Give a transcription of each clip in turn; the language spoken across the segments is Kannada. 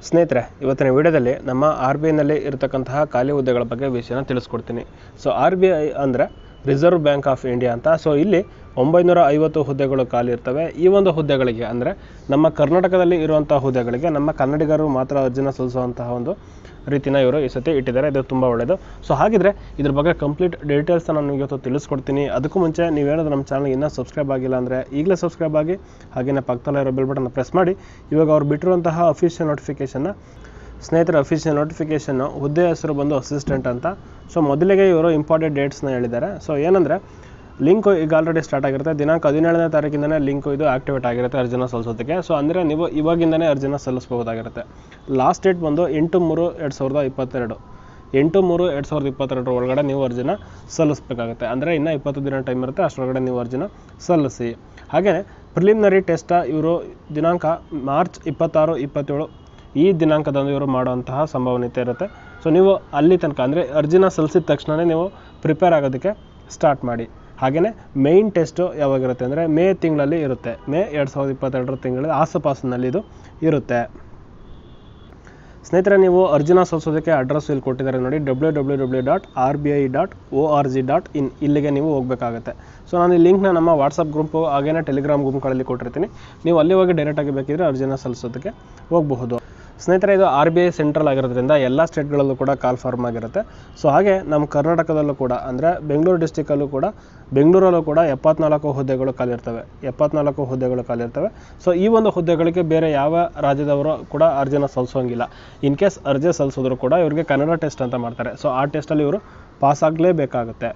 ಸ್ನೇಹಿತರೆ ಇವತ್ತಿನ ವಿಡಿಯೋದಲ್ಲಿ ನಮ್ಮ ಆರ್ ಬಿ ಐನಲ್ಲಿ ಇರತಕ್ಕಂತಹ ಖಾಲಿ ಹುದ್ದೆಗಳ ಬಗ್ಗೆ ವಿಷಯನ ತಿಳಿಸ್ಕೊಡ್ತೀನಿ ಸೊ ಆರ್ ಬಿ ಐ ಅಂದರೆ ರಿಸರ್ವ್ ಬ್ಯಾಂಕ್ ಆಫ್ ಇಂಡಿಯಾ ಅಂತ ಸೊ ಇಲ್ಲಿ ಒಂಬೈನೂರ ಐವತ್ತು ಹುದ್ದೆಗಳು ಖಾಲಿ ಇರ್ತವೆ ಈ ಒಂದು ಹುದ್ದೆಗಳಿಗೆ ಅಂದರೆ ನಮ್ಮ ಕರ್ನಾಟಕದಲ್ಲಿ ಇರುವಂಥ ಹುದ್ದೆಗಳಿಗೆ ನಮ್ಮ ಕನ್ನಡಿಗರು ಮಾತ್ರ ಅರ್ಜಿನ ಸಲ್ಲಿಸುವಂತಹ ಒಂದು ರೀತಿನ ಇವರು ಈ ಸತಿ ಇಟ್ಟಿದ್ದಾರೆ ಇದು ತುಂಬ ಒಳ್ಳೆಯದು ಸೊ ಹಾಗಿದ್ರೆ ಇದ್ರ ಬಗ್ಗೆ ಕಂಪ್ಲೀಟ್ ಡೀಟೇಲ್ಸ್ನ ನಾನು ಇವತ್ತು ತಿಳಿಸ್ಕೊಡ್ತೀನಿ ಅದಕ್ಕೂ ಮುಂಚೆ ನೀವೇನಾದರೂ ನಮ್ಮ ಚಾನಲ್ ಇನ್ನೂ ಸಬ್ಸ್ಕ್ರೈಬ್ ಆಗಿಲ್ಲ ಅಂದರೆ ಈಗಲೇ ಸಬ್ಸ್ಕ್ರೈಬ್ ಆಗಿ ಹಾಗೆಯೇ ಪಕ್ಕದಲ್ಲೇ ಇರೋ ಬೆಲ್ ಬಟನ್ ಪ್ರೆಸ್ ಮಾಡಿ ಇವಾಗ ಅವ್ರು ಬಿಟ್ಟಿರುವಂತಹ ಅಫಿಷಿಯಲ್ ನೋಟಿಫಿಕೇಷನ್ನ ಸ್ನೇಹಿತರ ಅಫಿಷಿಯಲ್ ನೋಟಿಫಿಕೇಷನ್ನು ಹುದ್ದೆ ಹೆಸರು ಬಂದು ಅಸಿಸ್ಟೆಂಟ್ ಅಂತ ಸೊ ಮೊದಲಿಗೆ ಇವರು ಇಂಪಾರ್ಟೆಂಟ್ ಡೇಟ್ಸ್ನ ಹೇಳಿದ್ದಾರೆ ಸೊ ಏನಂದರೆ ಲಿಂಕು ಈಗ ಆಲ್ರೆಡಿ ಸ್ಟಾರ್ಟ್ ಆಗಿರುತ್ತೆ ದಿನಾಂಕ ಹದಿನೇಳನೇ ತಾರೀಕಿಂದನೇ ಲಿಂಕು ಇದು ಆಕ್ಟಿವೇಟ್ ಆಗಿರುತ್ತೆ ಅರ್ಜಿನ ಸಲ್ಲಿಸೋದಕ್ಕೆ ಸೊ ಅಂದರೆ ನೀವು ಇವಾಗಿಂದನೇ ಅರ್ಜಿನ ಸಲ್ಲಿಸ್ಬೋದಾಗಿರುತ್ತೆ ಲಾಸ್ಟ್ ಡೇಟ್ ಬಂದು ಎಂಟು ಮೂರು ಎರಡು ಸಾವಿರದ ಇಪ್ಪತ್ತೆರಡು ಎಂಟು ಮೂರು ಎರಡು ಸಾವಿರದ ಇಪ್ಪತ್ತೆರಡರ ಒಳಗಡೆ ನೀವು ಅರ್ಜಿನ ಸಲ್ಲಿಸಬೇಕಾಗುತ್ತೆ ಅಂದರೆ ಇನ್ನೂ ಇಪ್ಪತ್ತು ದಿನ ಟೈಮ್ ಇರುತ್ತೆ ಅಷ್ಟರೊಳಗಡೆ ನೀವು ಅರ್ಜಿನ ಸಲ್ಲಿಸಿ ಹಾಗೆಯೇ ಪ್ರಿಲಿಮಿನರಿ ಟೆಸ್ಟ ಇವರು ದಿನಾಂಕ ಮಾರ್ಚ್ ಇಪ್ಪತ್ತಾರು ಇಪ್ಪತ್ತೇಳು ಈ ದಿನಾಂಕದಂದು ಇವರು ಮಾಡುವಂತಹ ಸಂಭವನೀಯತೆ ಇರುತ್ತೆ ಸೊ ನೀವು ಅಲ್ಲಿ ತನಕ ಅಂದರೆ ಅರ್ಜಿನ ಸಲ್ಲಿಸಿದ ತಕ್ಷಣವೇ ನೀವು ಪ್ರಿಪೇರ್ ಆಗೋದಕ್ಕೆ ಸ್ಟಾರ್ಟ್ ಮಾಡಿ ಹಾಗೆಯೇ ಮೇಯ್ನ್ ಟೆಸ್ಟು ಯಾವಾಗಿರುತ್ತೆ ಅಂದರೆ ಮೇ ತಿಂಗಳಲ್ಲಿ ಇರುತ್ತೆ ಮೇ ಎರಡು ಸಾವಿರದ ಇಪ್ಪತ್ತೆರಡರ ತಿಂಗಳಲ್ಲಿ ಆಸುಪಾಸಿನಲ್ಲಿ ಇದು ಇರುತ್ತೆ ಸ್ನೇಹಿತರೆ ನೀವು ಅರ್ಜಿನ ಸಲ್ಲಿಸೋದಕ್ಕೆ ಅಡ್ರೆಸ್ ಇಲ್ಲಿ ಕೊಟ್ಟಿದ್ದಾರೆ ನೋಡಿ W W W dot R B I dot O R G dot in ಇಲ್ಲಿಗೆ ನೀವು ಹೋಗಬೇಕಾಗುತ್ತೆ ಸೊ ನಾನು ಈ ಲಿಂಕ್ನ ನಮ್ಮ ವಾಟ್ಸಪ್ ಗ್ರೂಪು ಹಾಗೇನೇ ಟೆಲಿಗ್ರಾಮ್ ಗ್ರೂಪ್ಗಳಲ್ಲಿ ಕೊಟ್ಟಿರ್ತೀನಿ ನೀವು ಅಲ್ಲಿ ಹೋಗಿ ಡೈರೆಕ್ಟಾಗಿ ಬೇಕಿದ್ರೆ ಅರ್ಜಿನ ಸಲ್ಲಿಸೋದಕ್ಕೆ ಹೋಗಬಹುದು ಸ್ನೇಹಿತರೆ ಇದು ಆರ್ ಬಿ ಐ ಸೆಂಟ್ರಲ್ ಆಗಿರೋದ್ರಿಂದ ಎಲ್ಲ ಸ್ಟೇಟ್ಗಳಲ್ಲೂ ಕೂಡ ಕಾಲ್ ಫಾರ್ಮ್ ಆಗಿರುತ್ತೆ ಸೊ ಹಾಗೆ ನಮ್ಮ ಕರ್ನಾಟಕದಲ್ಲೂ ಕೂಡ ಅಂದರೆ ಬೆಂಗಳೂರು ಡಿಸ್ಟಿಕಲ್ಲೂ ಕೂಡ ಬೆಂಗಳೂರಲ್ಲೂ ಕೂಡ ಎಪ್ಪತ್ನಾಲ್ಕು ಹುದ್ದೆಗಳು ಖಾಲಿರ್ತವೆ ಎಪ್ಪತ್ನಾಲ್ಕು ಹುದ್ದೆಗಳು ಖಾಲಿರ್ತವೆ ಸೊ ಈ ಒಂದು ಹುದ್ದೆಗಳಿಗೆ ಬೇರೆ ಯಾವ ರಾಜ್ಯದವರು ಕೂಡ ಅರ್ಜಿನ ಸಲ್ಲಿಸೋಂಗಿಲ್ಲ ಇನ್ ಕೇಸ್ ಅರ್ಜಿ ಸಲ್ಲಿಸಿದ್ರು ಕೂಡ ಇವರಿಗೆ ಕನ್ನಡ ಟೆಸ್ಟ್ ಅಂತ ಮಾಡ್ತಾರೆ ಸೊ ಆ ಟೆಸ್ಟಲ್ಲಿ ಇವರು ಪಾಸ್ ಆಗಲೇಬೇಕಾಗುತ್ತೆ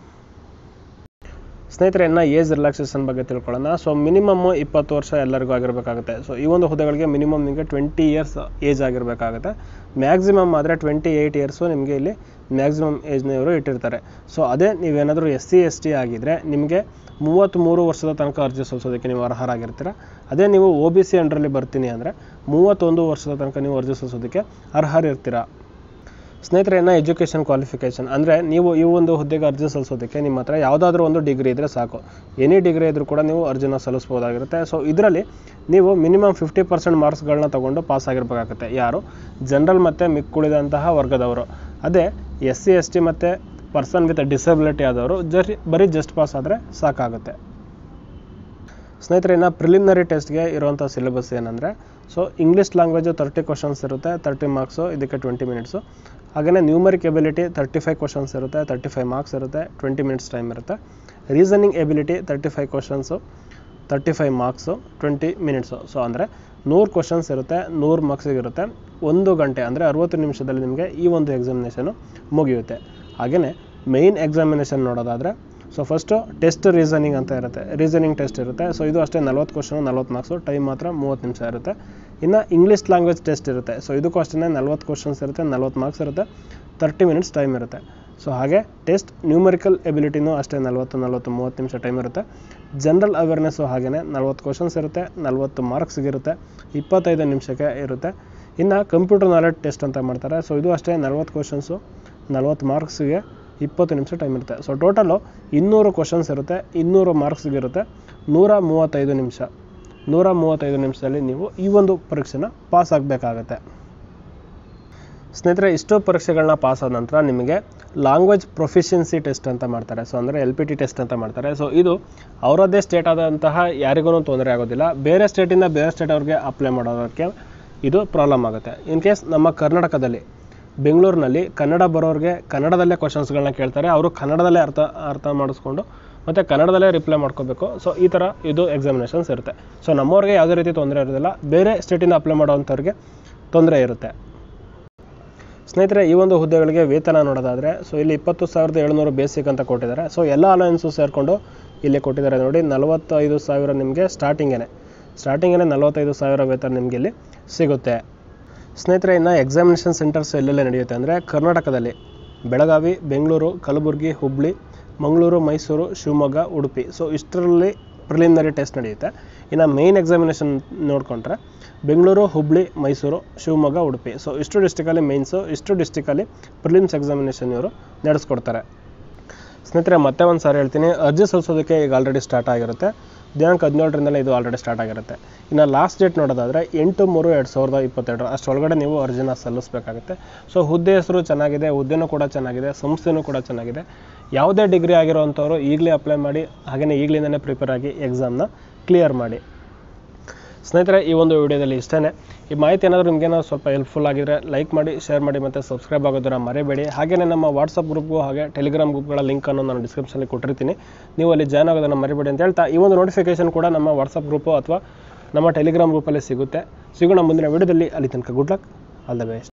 ಸ್ನೇಹಿತರೆ ಇನ್ನು ಏಜ್ ರಿಲ್ಯಾಕ್ಸೇಷನ್ ಬಗ್ಗೆ ತಿಳ್ಕೊಳ್ಳೋಣ ಸೊ ಮಿನಿಮಮ್ ಇಪ್ಪತ್ತು ವರ್ಷ ಎಲ್ಲರಿಗೂ ಆಗಿರಬೇಕಾಗುತ್ತೆ ಸೊ ಈ ಒಂದು ಹುದ್ದೆಗಳಿಗೆ ಮಿನಿಮಮ್ ನಿಮಗೆ ಟ್ವೆಂಟಿ ಇಯರ್ಸ್ ಏಜ್ ಆಗಿರಬೇಕಾಗುತ್ತೆ ಮ್ಯಾಕ್ಸಿಮಮ್ ಆದರೆ ಟ್ವೆಂಟಿ ಏಯ್ಟ್ ಇಯರ್ಸು ನಿಮಗೆ ಇಲ್ಲಿ ಮ್ಯಾಕ್ಸಿಮಮ್ ಏಜ್ನ ಇವರು ಇಟ್ಟಿರ್ತಾರೆ ಸೊ ಅದೇ ನೀವೇನಾದರೂ ಎಸ್ ಸಿ ಎಸ್ ಟಿ ಆಗಿದ್ದರೆ ನಿಮಗೆ ಮೂವತ್ತ್ಮೂರು ವರ್ಷದ ತನಕ ಅರ್ಜಿ ಸಲ್ಲಿಸೋದಕ್ಕೆ ನೀವು ಅರ್ಹರಾಗಿರ್ತೀರ ಅದೇ ನೀವು ಒ ಬಿ ಸಿ ಅಂಡ್ರಲ್ಲಿ ಬರ್ತೀನಿ ಅಂದರೆ ಮೂವತ್ತೊಂದು ವರ್ಷದ ತನಕ ನೀವು ಅರ್ಜಿ ಸಲ್ಲಿಸೋದಕ್ಕೆ ಅರ್ಹರಿರ್ತೀರ ಸ್ನೇಹಿತರೆ ಇನ್ನು ಎಜುಕೇಷನ್ ಕ್ವಾಲಿಫಿಕೇಷನ್ ಅಂದರೆ ನೀವು ಈ ಒಂದು ಹುದ್ದೆಗೆ ಅರ್ಜಿ ಸಲ್ಲಿಸೋದಕ್ಕೆ ನಿಮ್ಮ ಹತ್ರ ಯಾವುದಾದ್ರೂ ಒಂದು ಡಿಗ್ರಿ ಇದ್ದರೆ ಸಾಕು ಎನಿ ಡಿಗ್ರಿ ಇದ್ದರೂ ಕೂಡ ನೀವು ಅರ್ಜಿನ ಸಲ್ಲಿಸ್ಬೋದಾಗಿರುತ್ತೆ ಸೊ ಇದರಲ್ಲಿ ನೀವು ಮಿನಿಮಮ್ ಫಿಫ್ಟಿ ಪರ್ಸೆಂಟ್ ಮಾರ್ಕ್ಸ್ಗಳನ್ನ ತೊಗೊಂಡು ಪಾಸ್ ಆಗಿರಬೇಕಾಗುತ್ತೆ ಯಾರು ಜನರಲ್ ಮತ್ತು ಮಿಕ್ಕುಳಿದಂತಹ ವರ್ಗದವರು ಅದೇ ಎಸ್ ಸಿ ಎಸ್ ಟಿ ಮತ್ತು ಪರ್ಸನ್ ವಿತ್ ಡಿಸಬಿಲಿಟಿ ಆದವರು ಜರಿ ಬರೀ ಜಸ್ಟ್ ಪಾಸ್ ಆದರೆ ಸಾಕಾಗುತ್ತೆ ಸ್ನೇಹಿತರೆ ಇನ್ನು ಪ್ರಿಲಿಮಿನರಿ ಟೆಸ್ಟ್ಗೆ ಇರುವಂಥ ಸಿಲೆಬಸ್ ಏನಂದರೆ so English language thirty questions ಇರುತ್ತೆ ತರ್ಟಿ ಮಾರ್ಕ್ಸು ಇದಕ್ಕೆ ಟ್ವೆಂಟಿ ಮಿನಿಟ್ಸು ಹಾಗೆಯೇ numeric ability thirty five questions ಇರುತ್ತೆ ತರ್ಟಿ ಫೈವ್ ಮಾರ್ಕ್ಸ್ ಇರುತ್ತೆ ಟ್ವೆಂಟಿ ಮಿನಿಟ್ಸ್ ಟೈಮ್ ಇರುತ್ತೆ reasoning ability thirty five questions thirty five marks twenty minutes so ಅಂದರೆ ನೂರು ಕ್ವಶನ್ಸ್ ಇರುತ್ತೆ ನೂರು ಮಾರ್ಕ್ಸಿಗೆ ಇರುತ್ತೆ ಒಂದು ಗಂಟೆ ಅಂದರೆ ಅರುವತ್ತು ನಿಮಿಷದಲ್ಲಿ ನಿಮಗೆ ಈ ಒಂದು ಎಕ್ಸಾಮಿನೇಷನು ಮುಗಿಯುತ್ತೆ ಹಾಗೆಯೇ ಮೇಯ್ನ್ ಎಕ್ಸಾಮಿನೇಷನ್ ನೋಡೋದಾದರೆ ಸೊ ಫಸ್ಟು ಟೆಸ್ಟ್ ರೀಸನಿಂಗ್ ಅಂತ ಇರುತ್ತೆ ರೀಸನಿಂಗ್ ಟೆಸ್ಟ್ ಇರುತ್ತೆ ಸೊ ಇದು ಅಷ್ಟೇ ನಲ್ವತ್ತು ಕ್ವಶನು ನಲ್ವತ್ತು ಮಾರ್ಕ್ಸು ಟೈಮ್ ಮಾತ್ರ ಮೂವತ್ತು ನಿಮಿಷ ಇರುತ್ತೆ ಇನ್ನು ಇಂಗ್ಲೀಷ್ ಲ್ಯಾಂಗ್ವೇಜ್ ಟೆಸ್ಟ್ ಇರುತ್ತೆ ಸೊ ಇದಕ್ಕೂ ಅಷ್ಟೇ ನಲ್ವತ್ತು ಕ್ವಶನ್ಸ್ ಇರುತ್ತೆ ನಲ್ವತ್ತು ಮಾರ್ಕ್ಸ್ ಇರುತ್ತೆ ತರ್ಟಿ ಮಿನಿಟ್ಸ್ ಟೈಮ್ ಇರುತ್ತೆ ಸೊ ಹಾಗೆ ಟೆಸ್ಟ್ ನ್ಯೂಮರಿಕಲ್ ಎಬಿಲಿಟಿನೂ ಅಷ್ಟೇ ನಲ್ವತ್ತು ನಲ್ವತ್ತು ಮೂವತ್ತು ನಿಮಿಷ ಟೈಮ್ ಇರುತ್ತೆ ಜನರಲ್ ಅವೇರ್ನೆಸ್ಸು ಹಾಗೆಯೇ ನಲ್ವತ್ತು ಕ್ವಶನ್ಸ್ ಇರುತ್ತೆ ನಲ್ವತ್ತು ಮಾರ್ಕ್ಸ್ಗಿರುತ್ತೆ ಇಪ್ಪತ್ತೈದು ನಿಮಿಷಕ್ಕೆ ಇರುತ್ತೆ ಇನ್ನು ಕಂಪ್ಯೂಟರ್ ನಾಲೆಡ್ಜ್ ಟೆಸ್ಟ್ ಅಂತ ಮಾಡ್ತಾರೆ ಸೊ ಇದು ಅಷ್ಟೇ ನಲ್ವತ್ತು ಕ್ವಶನ್ಸು ನಲ್ವತ್ತು ಮಾರ್ಕ್ಸ್ಗೆ ಇಪ್ಪತ್ತು ನಿಮಿಷ ಟೈಮ್ ಇರುತ್ತೆ ಸೊ ಟೋಟಲು ಇನ್ನೂರು ಕ್ವಶನ್ಸ್ ಇರುತ್ತೆ ಇನ್ನೂರು ಮಾರ್ಕ್ಸ್ಗೆ ಇರುತ್ತೆ ನೂರ ಮೂವತ್ತೈದು ನಿಮಿಷ ನೂರ ಮೂವತ್ತೈದು ನಿಮಿಷದಲ್ಲಿ ನೀವು ಈ ಒಂದು ಪರೀಕ್ಷೆನ ಪಾಸ್ ಆಗಬೇಕಾಗತ್ತೆ ಸ್ನೇಹಿತರೆ ಇಷ್ಟು ಪರೀಕ್ಷೆಗಳನ್ನ ಪಾಸ್ ಆದ ನಂತರ ನಿಮಗೆ ಲ್ಯಾಂಗ್ವೇಜ್ ಪ್ರೊಫಿಷಿಯನ್ಸಿ ಟೆಸ್ಟ್ ಅಂತ ಮಾಡ್ತಾರೆ ಸೊ ಅಂದರೆ ಎಲ್ ಪಿ ಟಿ ಟೆಸ್ಟ್ ಅಂತ ಮಾಡ್ತಾರೆ ಸೊ ಇದು ಅವರದ್ದೇ ಸ್ಟೇಟ್ ಆದಂತಹ ಯಾರಿಗೂ ತೊಂದರೆ ಆಗೋದಿಲ್ಲ ಬೇರೆ ಸ್ಟೇಟಿಂದ ಬೇರೆ ಸ್ಟೇಟ್ ಅವ್ರಿಗೆ ಅಪ್ಲೈ ಮಾಡೋದಕ್ಕೆ ಇದು ಪ್ರಾಬ್ಲಮ್ ಆಗುತ್ತೆ ಇನ್ ಕೇಸ್ ನಮ್ಮ ಕರ್ನಾಟಕದಲ್ಲಿ ಬೆಂಗಳೂರಿನಲ್ಲಿ ಕನ್ನಡ ಬರೋರಿಗೆ ಕನ್ನಡದಲ್ಲೇ ಕ್ವಶನ್ಸ್ಗಳನ್ನ ಕೇಳ್ತಾರೆ ಅವರು ಕನ್ನಡದಲ್ಲೇ ಅರ್ಥ ಅರ್ಥ ಮಾಡಿಸ್ಕೊಂಡು ಮತ್ತು ಕನ್ನಡದಲ್ಲೇ ರಿಪ್ಲೈ ಮಾಡ್ಕೋಬೇಕು ಸೊ ಈ ಥರ ಇದು ಎಕ್ಸಾಮಿನೇಷನ್ಸ್ ಇರುತ್ತೆ ಸೊ ನಮ್ಮವ್ರಿಗೆ ಯಾವುದೇ ರೀತಿ ತೊಂದರೆ ಇರೋದಿಲ್ಲ ಬೇರೆ ಸ್ಟೇಟಿಂದ ಅಪ್ಲೈ ಮಾಡೋವಂಥವ್ರಿಗೆ ತೊಂದರೆ ಇರುತ್ತೆ ಸ್ನೇಹಿತರೆ ಈ ಒಂದು ಹುದ್ದೆಗಳಿಗೆ ವೇತನ ನೋಡೋದಾದರೆ ಸೊ ಇಲ್ಲಿ ಇಪ್ಪತ್ತು ಸಾವಿರದ ಏಳ್ನೂರು ಬೇಸಿಕ್ ಅಂತ ಕೊಟ್ಟಿದ್ದಾರೆ ಸೊ ಎಲ್ಲ ಅಲಯನ್ಸು ಸೇರಿಕೊಂಡು ಇಲ್ಲಿ ಕೊಟ್ಟಿದ್ದಾರೆ ನೋಡಿ ನಲವತ್ತೈದು ಸಾವಿರ ನಿಮಗೆ ಸ್ಟಾರ್ಟಿಂಗೇ ಸ್ಟಾರ್ಟಿಂಗೇ ನಲವತ್ತೈದು ಸಾವಿರ ವೇತನ ನಿಮಗೆ ಇಲ್ಲಿ ಸಿಗುತ್ತೆ ಸ್ನೇಹಿತರೆ ಇನ್ನು ಎಕ್ಸಾಮಿನೇಷನ್ ಸೆಂಟರ್ಸ್ ಎಲ್ಲೆಲ್ಲ ನಡೆಯುತ್ತೆ ಅಂದರೆ ಕರ್ನಾಟಕದಲ್ಲಿ ಬೆಳಗಾವಿ ಬೆಂಗಳೂರು ಕಲಬುರಗಿ ಹುಬ್ಬಳ್ಳಿ ಮಂಗಳೂರು ಮೈಸೂರು ಶಿವಮೊಗ್ಗ ಉಡುಪಿ ಸೊ ಇಷ್ಟರಲ್ಲಿ ಪ್ರಿಲಿಮಿನರಿ ಟೆಸ್ಟ್ ನಡೆಯುತ್ತೆ ಇನ್ನು ಮೇಯ್ನ್ ಎಕ್ಸಾಮಿನೇಷನ್ ನೋಡಿಕೊಂಡ್ರೆ ಬೆಂಗಳೂರು ಹುಬ್ಬಳ್ಳಿ ಮೈಸೂರು ಶಿವಮೊಗ್ಗ ಉಡುಪಿ ಸೊ ಇಷ್ಟು ಡಿಸ್ಟಿಕಲ್ಲಿ ಮೇನ್ಸು ಇಷ್ಟು ಡಿಸ್ಟಿಕಲ್ಲಿ ಪ್ರಿಲಿಮ್ಸ್ ಎಕ್ಸಾಮಿನೇಷನ್ ಇವರು ನಡೆಸ್ಕೊಡ್ತಾರೆ ಸ್ನೇಹಿತರೆ ಮತ್ತೆ ಒಂದು ಸಾರಿ ಹೇಳ್ತೀನಿ ಅರ್ಜಿ ಸಲ್ಲಿಸೋದಕ್ಕೆ ಈಗ ಆಲ್ರೆಡಿ ಸ್ಟಾರ್ಟ್ ಆಗಿರುತ್ತೆ ದಿನಾಂಕ ಹದಿನೇಳರಿಂದಲೇ ಇದು ಆಲ್ರೆಡಿ ಸ್ಟಾರ್ಟ್ ಆಗಿರುತ್ತೆ ಇನ್ನು ಲಾಸ್ಟ್ ಡೇಟ್ ನೋಡೋದಾದರೆ ಎಂಟು ಮೂರು ಎರಡು ಸಾವಿರದ ಇಪ್ಪತ್ತೆರಡು ಅಷ್ಟರೊಳಗಡೆ ನೀವು ಅರ್ಜಿನ ಸಲ್ಲಿಸಬೇಕಾಗುತ್ತೆ ಸೊ ಹುದ್ದೆ ಹೆಸರು ಚೆನ್ನಾಗಿದೆ ಹುದ್ದೆನೂ ಕೂಡ ಚೆನ್ನಾಗಿದೆ ಸಂಸ್ಥೆನೂ ಕೂಡ ಚೆನ್ನಾಗಿದೆ ಯಾವುದೇ ಡಿಗ್ರಿ ಆಗಿರೋವಂಥವ್ರು ಈಗಲೇ ಅಪ್ಲೈ ಮಾಡಿ ಹಾಗೆಯೇ ಈಗಲಿಂದನೇ ಪ್ರಿಪೇರ್ ಆಗಿ ಎಕ್ಸಾಮ್ನ ಕ್ಲಿಯರ್ ಮಾಡಿ ಸ್ನೇಹಿತರೆ ಈ ಒಂದು ವಿಡಿಯೋದಲ್ಲಿ ಇಷ್ಟೇ ಈ ಮಾಹಿತಿ ಏನಾದರೂ ನಿಮಗೇನಾದ್ರು ಸ್ವಲ್ಪ ಹೆಲ್ಪ್ಫುಲ್ ಆಗಿದ್ರೆ ಲೈಕ್ ಮಾಡಿ ಶೇರ್ ಮಾಡಿ ಮತ್ತು ಸಬ್ಸ್ಕ್ರೈಬ್ ಆಗೋದನ್ನು ಮರಿಬೇಡಿ ಹಾಗೆಯೇ ನಮ್ಮ ವಾಟ್ಸಪ್ ಗ್ರೂಪ್ಗೂ ಹಾಗೆ ಟೆಲಿಗ್ರಾಮ್ ಗ್ರೂಪ್ಗಳ ಲಿಂಕನ್ನು ನಾನು ಡಿಸ್ಕ್ರಿಪ್ಷನಲ್ಲಿ ಕೊಟ್ಟಿರ್ತೀನಿ ನೀವು ಅಲ್ಲಿ ಜಾಯ್ನ್ ಆಗೋದನ್ನು ಮರಿಬೇಡಿ ಅಂತ ಹೇಳ್ತಾ ಈ ಒಂದು ನೋಟಿಫಿಕೇಶನ್ ಕೂಡ ನಮ್ಮ ವಾಟ್ಸಪ್ ಗ್ರೂಪು ಅಥವಾ ನಮ್ಮ ಟೆಲಿಗ್ರಾಮ್ ಗ್ರೂಪಲ್ಲಿ ಸಿಗುತ್ತೆ ಸಿಗೋಣ ಮುಂದಿನ ವಿಡಿಯೋದಲ್ಲಿ ಅಲ್ಲಿ ತನಕ good luck all the best